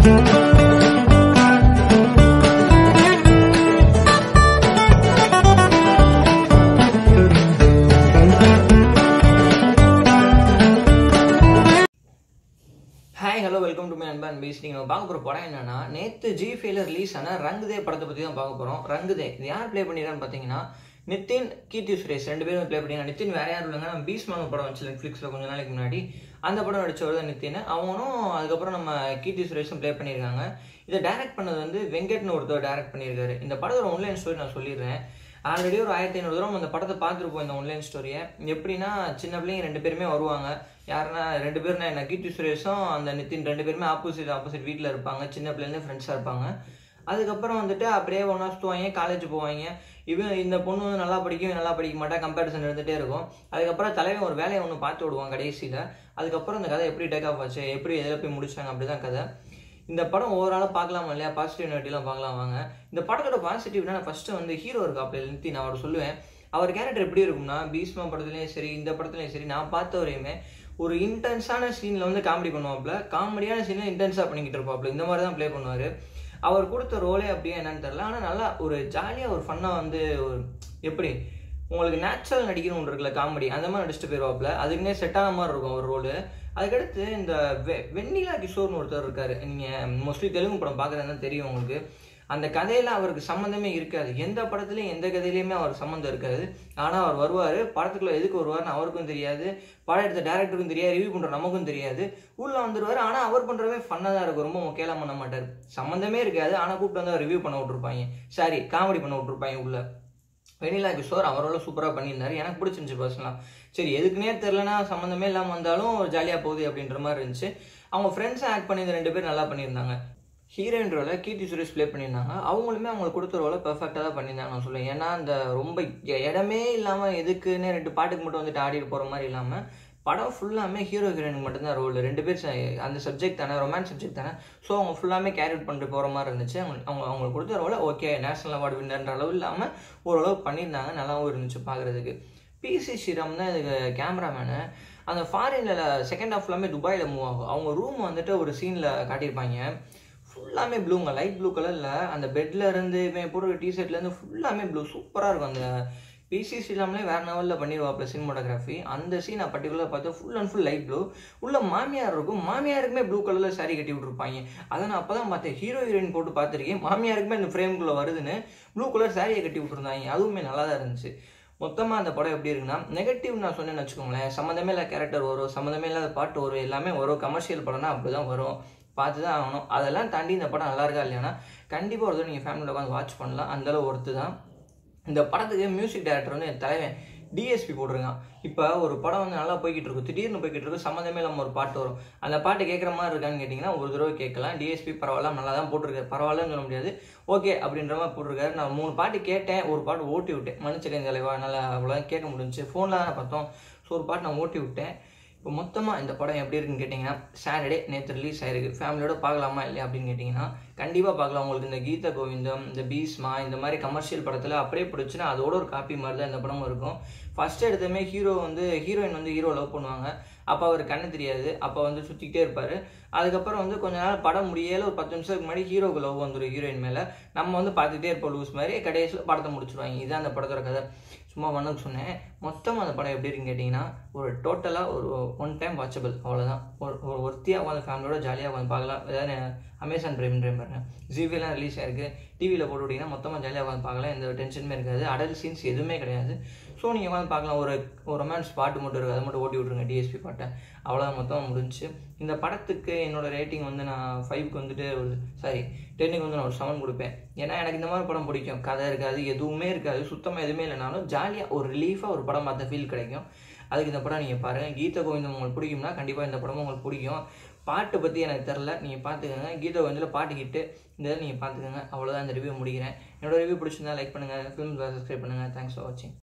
hi hello welcome to my அன்பன் பீஸ் நீங்கள் பார்க்க போகிற படம் என்னன்னா நேற்று ஜி ஃபேல ரிலீஸ் ஆன ரங்குதே படத்தை பற்றி தான் பார்க்க போகிறோம் ரங்குதே இது யார் ப்ளே பண்ணிடுறான்னு பார்த்தீங்கன்னா நிதின் கீர்த்தி சுரேஷ் ரெண்டு பேரும் ப்ளே பண்ணிருக்காங்க நிதின் வேற யாரும் இல்லைங்க நம்ம பீஸ்மான் படம் வச்சு நெட்ஃப்ளிக்ஸில் கொஞ்ச நாளைக்கு முன்னாடி அந்த படம் நடிச்சவர் தான் நிதின் அவனும் அதுக்கப்புறம் நம்ம கீர்த்தி சுரேஷும் ப்ளே பண்ணியிருக்காங்க இதை டைரக்ட் பண்ணது வந்து வெங்கட்னு ஒருத்தர் டைரக்ட் பண்ணியிருக்காரு இந்த படத்தோட ஒன்லைன் ஸ்டோரி நான் சொல்லிடுறேன் ஆல்ரெடி ஒரு ஆயிரத்தி ஐநூறு தூரம் அந்த படத்தை பார்த்துருப்போம் இந்த ஒன்லைன் ஸ்டோரியை எப்படின்னா சின்ன பிள்ளைங்க ரெண்டு பேருமே வருவாங்க யாருன்னா ரெண்டு பேரும் என்ன கீர்த்தி சுரேஷும் அந்த நிதின் ரெண்டு பேருமே ஆப்போசிட் ஆப்போசிட் வீட்டில் இருப்பாங்க சின்ன பிள்ளைலேருந்து ஃப்ரெண்ட்ஸாக இருப்பாங்க அதுக்கப்புறம் வந்துட்டு அப்படியே ஒன்றா சுற்றுவாங்க காலேஜ் போவாங்க இவன் இந்த பொண்ணு வந்து நல்லா படிக்கும் இவன் நல்லா படிக்க மாட்டா கம்பேரிசன் இருந்துகிட்டே இருக்கும் அதுக்கப்புறம் தலைவன் ஒரு வேலையை ஒன்று பார்த்து விடுவான் கடைசியில் அதுக்கப்புறம் இந்த கதை எப்படி டேக் ஆஃப் ஆச்சு எப்படி எதில் போய் முடிச்சாங்க அப்படி தான் கதை இந்த படம் ஓவராலாக பார்க்கலாம் இல்லையா பாசிட்டிவ் நெகட்டிவ்லாம் பார்க்கலாம் வாங்க இந்த படத்தோட பாசிட்டிவ்னா நான் ஃபஸ்ட்டு வந்து ஹீரோ இருக்கா அப்படி நிறுத்தி நான் அவர் சொல்லுவேன் அவர் கேரக்டர் எப்படி இருக்கும்னா பீஸ்மா படத்துலையும் சரி இந்த படத்துலையும் சரி நான் பார்த்த வரையுமே ஒரு இன்டென்ஸான சீனில் வந்து காமெடி பண்ணுவாப்புல காமெடியான சீனில் இன்டென்ஸாக பண்ணிக்கிட்டு இருப்பாப்புல இந்த மாதிரி தான் ப்ளே பண்ணுவார் அவர் கொடுத்த ரோலே அப்படியே என்னன்னு தெரில ஆனால் நல்லா ஒரு ஜாலியாக ஒரு ஃபன்னாக வந்து ஒரு எப்படி உங்களுக்கு நேச்சுரல் நடிக்கணும் ஒன்று இருக்குல்ல காமெடி அந்த மாதிரி நடிச்சுட்டு போயிடுவாப்புல அதுக்குன்னே செட்டான மாதிரி இருக்கும் ஒரு ரோலு அதுக்கடுத்து இந்த வெ வெண்ணிலா கிஷோர்னு ஒருத்தர் இருக்காரு நீங்கள் மோஸ்ட்லி தெலுங்கு படம் பார்க்குறதுனா தெரியும் உங்களுக்கு அந்த கதையில் அவருக்கு சம்மந்தமே இருக்காது எந்த படத்துலையும் எந்த கதையிலையுமே அவர் சம்மந்தம் இருக்காது ஆனால் அவர் வருவார் படத்துக்குள்ள எதுக்கு வருவார்னு அவருக்கும் தெரியாது படம் எடுத்த டேரக்டருக்கும் தெரியாது ரிவ்யூ பண்ணுற நமக்கும் தெரியாது உள்ளே வந்துடுவார் ஆனால் அவர் பண்ணுறவே ஃபன்னாக தான் இருக்கும் ரொம்ப முக்கியலாம் பண்ண மாட்டார் சம்மந்தமே இருக்காது ஆனால் கூப்பிட்டு வந்து அவர் ரிவ்யூ பண்ண விட்ருப்பாங்க சாரி காமெடி பண்ண விட்ருப்பாங்க உள்ள வெனிலா கிஷோர் அவரோட சூப்பராக பண்ணியிருந்தாரு எனக்கு பிடிச்சிருந்துச்சு பர்சனலாக சரி எதுக்குன்னே தெரிலனா சம்மந்தமே இல்லாமல் வந்தாலும் ஜாலியாக போகுது அப்படின்ற மாதிரி இருந்துச்சு அவங்க ஃப்ரெண்ட்ஸை ஆக்ட் பண்ணியிருந்த ரெண்டு பேர் நல்லா பண்ணியிருந்தாங்க ஹீரோயின் ரோலை கீர்த்தி சுரேஷ் ப்ளே பண்ணியிருந்தாங்க அவங்களுமே அவங்களுக்கு கொடுத்த ரோலை பெர்ஃபெக்டாக தான் பண்ணியிருந்தாங்க நான் சொல்லுவேன் ஏன்னா அந்த ரொம்ப இடமே இல்லாமல் எதுக்குன்னு ரெண்டு பாட்டுக்கு மட்டும் வந்துட்டு ஆடிட்டு போகிற மாதிரி இல்லாமல் படம் ஃபுல்லாமே ஹீரோ ஹீரோயினுக்கு மட்டும்தான் ரோல் ரெண்டு பேர் அந்த சப்ஜெக்ட் தானே ரொமான்ஸ் சப்ஜெக்ட் தானே ஸோ அவங்க ஃபுல்லாமே கேரி அவுட் பண்ணிட்டு போகிற மாதிரி இருந்துச்சு அவங்க அவங்க அவங்களுக்கு கொடுத்த ரோலை ஓகே நேஷனல் அவார்டு வின்னர்ன்ற அளவு இல்லாமல் ஓரளவு பண்ணியிருந்தாங்க நல்லாவும் இருந்துச்சு பார்க்குறதுக்கு பிசி ஸ்ரீராம் தான் இதுக்கு கேமராமேனு அந்த ஃபாரினில் செகண்ட் ஹாஃப் ஃபுல்லாமே துபாயில் மூவ் ஆகும் அவங்க ரூம் வந்துட்டு ஒரு சீனில் காட்டியிருப்பாங்க ஃபுல்லாமே ப்ளூங்க லைட் ப்ளூ கலரில் அந்த பெட்டில் இருந்து போடுற டிஷர்ட்லேருந்து ஃபுல்லாமே ப்ளூ சூப்பராக இருக்கும் அந்த பிசி ஸ்ரீராம்லேயே வேறு லெவலில் பண்ணிடுவாப்பில் சினிமாட்டோகிராஃபி அந்த சீனை பர்டிகுலர் பார்த்தா full and full light blue உள்ள மாமியார் இருக்கும் மாமியாருக்குமே ப்ளூ கலரில் சாரி கட்டி விட்ருப்பாங்க அதை நான் அப்போ தான் பார்த்தேன் ஹீரோ ஹீரோயின் போட்டு பார்த்துருக்கேன் மாமியாருக்குமே இந்த ஃப்ரேம்குள்ளே வருதுன்னு ப்ளூ கலர் சாரியை கட்டி விட்ருந்தாங்க அதுவுமே நல்லா தான் இருந்துச்சு மொத்தமாக அந்த படம் எப்படி இருக்குன்னா நெகட்டிவ் நான் சொன்னேன்னு வச்சுக்கோங்களேன் சம்மந்தமே இல்லை கேரக்டர் வரும் சம்மந்தமே இல்லாத பாட்டு வரும் எல்லாமே வரும் கமர்ஷியல் படம்னா அப்படி தான் வரும் பார்த்து தான் ஆகணும் அதெல்லாம் தாண்டி இந்த படம் நல்லா இருக்கா இல்லையானா கண்டிப்பாக ஒரு நீங்கள் ஃபேமிலியில் உட்காந்து வாட்ச் பண்ணலாம் அந்தளவு ஒருத்து தான் இந்த படத்துக்கு மியூசிக் டைரக்டர் வந்து என் தலைவன் டிஎஸ்பி போட்டிருக்கான் இப்போ ஒரு படம் வந்து நல்லா போய்கிட்டு இருக்கும் திடீர்னு போய்கிட்டு இருக்கும் சம்மந்தமே இல்லாமல் ஒரு பாட்டு வரும் அந்த பாட்டு கேட்குற மாதிரி இருக்கான்னு கேட்டிங்கன்னா ஒரு தடவை கேட்கலாம் டிஎஸ்பி பரவாயில்ல நல்லா தான் போட்டிருக்காரு பரவாயில்லன்னு சொல்ல முடியாது ஓகே அப்படின்ற மாதிரி போட்டிருக்காரு நான் மூணு பாட்டு கேட்டேன் ஒரு பாட்டு ஓட்டி விட்டேன் மன்னிச்சிக்கேன் தலைவா நல்லா அவ்வளோதான் கேட்க முடிஞ்சுச்சு ஃபோனில் தான் பார்த்தோம் ஸோ ஒரு பாட்டு நான் ஓட்டி விட்டேன் இப்போ மொத்தமாக இந்த படம் எப்படி இருக்குன்னு கேட்டிங்கன்னா சாட்டர்டே நேற்று ரிலீஸ் ஆயிருக்கு ஃபேமிலியோட பார்க்கலாமா இல்லையா அப்படின்னு கேட்டிங்கன்னா கண்டிப்பாக பார்க்கலாம் உங்களுக்கு இந்த கீத கோவிந்தம் இந்த பீஸ்மா இந்த மாதிரி கமர்ஷியல் படத்தில் அப்படியே பிடிச்சுன்னா அதோட ஒரு காப்பி மாதிரி தான் இந்த படமும் இருக்கும் ஃபஸ்ட்டு எடுத்தமே ஹீரோ வந்து ஹீரோயின் வந்து ஹீரோ லவ் பண்ணுவாங்க அப்போ அவர் கண்ணு தெரியாது அப்போ வந்து சுற்றிக்கிட்டே இருப்பார் அதுக்கப்புறம் வந்து கொஞ்ச நாள் படம் முடியல ஒரு பத்து நிமிஷத்துக்கு முன்னாடி ஹீரோக்கு லவ் வந்துடும் ஹீரோயின் மேலே நம்ம வந்து பார்த்துட்டே இருப்போம் லூஸ் மாதிரி கடைசியில் படத்தை முடிச்சிருவாங்க இதுதான் அந்த படத்தோட கதை சும்மா ஒன்றுக்கு சொன்னேன் மொத்தமாக அந்த படம் எப்படி இருக்குன்னு கேட்டிங்கன்னா ஒரு டோட்டலாக ஒரு ஒன் டைம் வாட்சபிள் அவ்வளோதான் ஒரு ஒரு ஒருத்தியாக உட்காந்து ஃபேமிலியோட ஜாலியாக உட்காந்து பார்க்கலாம் ஏதாவது அமேசான் பிரைம் ட்ரைம் பாருங்க ஜிவிலாம் ரிலீஸ் ஆயிருக்கு டிவியில் போட்டு விட்டிங்கன்னா மொத்தமாக ஜாலியாக உட்காந்து பார்க்கலாம் எந்த டென்ஷனுமே இருக்காது அடல் சீன்ஸ் எதுவுமே கிடையாது ஸோ நீங்கள் உட்காந்து பார்க்கலாம் ஒரு ஒரு ரொமான்ஸ் பாட்டு மட்டும் இருக்குது அதை மட்டும் ஓட்டி விட்ருங்க டிஎஸ்பி பாட்டை அவ்வளோதான் மொத்தமாக முடிஞ்சு இந்த படத்துக்கு என்னோட ரேட்டிங் வந்து நான் ஃபைவ்க்கு வந்துட்டு ஒரு சாரி டென்னுக்கு வந்து நான் ஒரு செவன் கொடுப்பேன் ஏன்னா எனக்கு இந்த மாதிரி படம் பிடிக்கும் கதை இருக்காது எதுவுமே இருக்காது சுத்தமாக எதுவுமே இல்லைனாலும் ஜாலியாக ஒரு ரிலீஃபாக ஒரு படம் பார்த்த ஃபீல் கிடைக்கும் அதுக்கு இந்த படம் நீங்கள் பாருங்கள் கீத கோவிந்தம் உங்களுக்கு பிடிக்கும்னா கண்டிப்பாக இந்த படமும் உங்களுக்கு பிடிக்கும் பாட்டு பற்றி எனக்கு தெரில நீங்கள் பார்த்துக்கோங்க கீத கோவிந்தில் பாட்டு கிட்டு இந்த இதை நீங்கள் பார்த்துக்கோங்க அவ்வளோதான் இந்த ரிவ்யூ முடிக்கிறேன் என்னோட ரிவ்யூ பிடிச்சிருந்தா லைக் பண்ணுங்கள் ஃபிலிம் சப்ஸ்கிரைப் பண்ணுங்கள் தேங்க்ஸ் ஃபார் வாட்சிங்